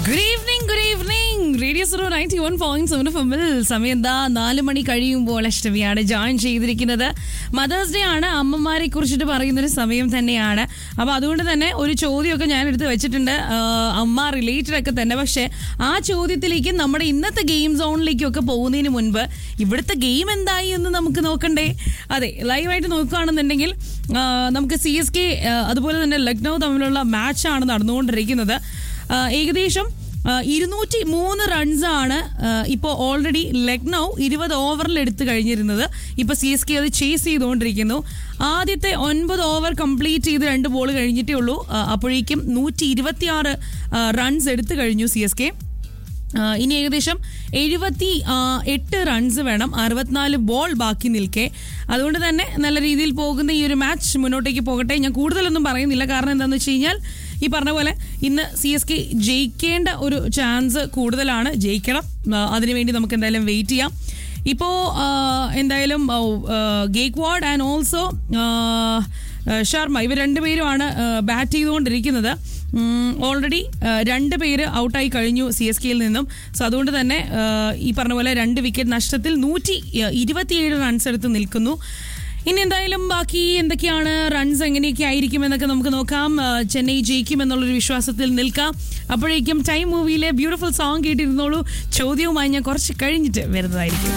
good evening good evening radio zero ninety one point seven എഫിൽ സമയം എന്താ നാല് മണി കഴിയുമ്പോൾ അഷ്ടമിയാണ് ജോയിൻ ചെയ്തിരിക്കുന്നത് മദേഴ്സ് ഡേ ആണ് അമ്മമാരെ കുറിച്ചിട്ട് പറയുന്ന ഒരു സമയം തന്നെയാണ് അപ്പൊ അതുകൊണ്ട് തന്നെ ഒരു ചോദ്യമൊക്കെ ഞാൻ എടുത്ത് വെച്ചിട്ടുണ്ട് ആ, അമ്മ റിലേറ്റഡ് ഒക്കെ തന്നെ പക്ഷെ ആ ചോദ്യത്തിലേക്ക് നമ്മുടെ ഇന്നത്തെ ഗെയിം സോണിലേക്കും ഒക്കെ പോകുന്നതിന് മുൻപ് ഇവിടുത്തെ ഗെയിം എന്തായി എന്ന് നമുക്ക് നോക്കണ്ടേ അതെ ലൈവായിട്ട് നോക്കുകയാണെന്നുണ്ടെങ്കിൽ ആ, നമുക്ക് സി എസ് കെ അതുപോലെ തന്നെ ലക്നൗ തമ്മിലുള്ള മാച്ചാണ് നടന്നുകൊണ്ടിരിക്കുന്നത് ആ, ഏകദേശം ഇരുന്നൂറ്റി മൂന്ന് റൺസാണ് ഇപ്പോൾ ഓൾറെഡി ലക്നൗ ഇരുപത് ഓവറിൽ എടുത്തു കഴിഞ്ഞിരുന്നത് ഇപ്പോൾ സി എസ് കെ അത് ചേസ് ചെയ്തുകൊണ്ടിരിക്കുന്നു ആദ്യത്തെ ഒൻപത് ഓവർ കംപ്ലീറ്റ് ചെയ്ത് രണ്ട് ബോൾ കഴിഞ്ഞിട്ടേ ഉള്ളൂ ആ, അപ്പോഴേക്കും നൂറ്റി ഇരുപത്തിയാറ് റൺസ് എടുത്തു കഴിഞ്ഞു സി എസ് കെ ആ, ഇനി ഏകദേശം എഴുപത്തി ആ, എട്ട് റൺസ് വേണം അറുപത്തിനാല് ബോൾ ബാക്കി നിൽക്കെ അതുകൊണ്ട് തന്നെ നല്ല രീതിയിൽ പോകുന്ന ഈ ഒരു മാച്ച് മുന്നോട്ടേക്ക് പോകട്ടെ ഞാൻ കൂടുതലൊന്നും പറയുന്നില്ല കാരണം എന്താണെന്ന് വെച്ച് കഴിഞ്ഞാൽ ഈ പറഞ്ഞ പോലെ ഇന്ന് സി എസ് കെ ജയിക്കേണ്ട ഒരു ചാൻസ് കൂടുതലാണ് ജയിക്കണം ആ, അതിനുവേണ്ടി നമുക്ക് എന്തായാലും വെയിറ്റ് ചെയ്യാം ഇപ്പോൾ എന്തായാലും ഗേക്വാഡ് ആൻഡ് ഓൾസോ ശർമ്മ ഇവർ രണ്ടുപേരുമാണ് ബാറ്റ് ചെയ്തുകൊണ്ടിരിക്കുന്നത് ഓൾറെഡി രണ്ട് പേര് ഔട്ടായി കഴിഞ്ഞു സി എസ് കെയിൽ നിന്നും സോ അതുകൊണ്ട് തന്നെ ആ, ഈ പറഞ്ഞ പോലെ രണ്ട് വിക്കറ്റ് നഷ്ടത്തിൽ നൂറ്റി ഇരുപത്തിയേഴ് റൺസ് എടുത്ത് നിൽക്കുന്നു ഇനി എന്തായാലും ബാക്കി എന്തൊക്കെയാണ് റൺസ് എങ്ങനെയൊക്കെ ആയിരിക്കും എന്നൊക്കെ നമുക്ക് നോക്കാം ആ, ചെന്നൈ ജയിക്കും എന്നുള്ളൊരു വിശ്വാസത്തിൽ നിൽക്കാം അപ്പോഴേക്കും ടൈം മൂവിയിലെ ബ്യൂട്ടിഫുൾ സോങ് കേട്ടിരുന്നോളൂ ചോദ്യവുമായി ഞാൻ കുറച്ച് കഴിഞ്ഞിട്ട് വരുന്നതായിരിക്കും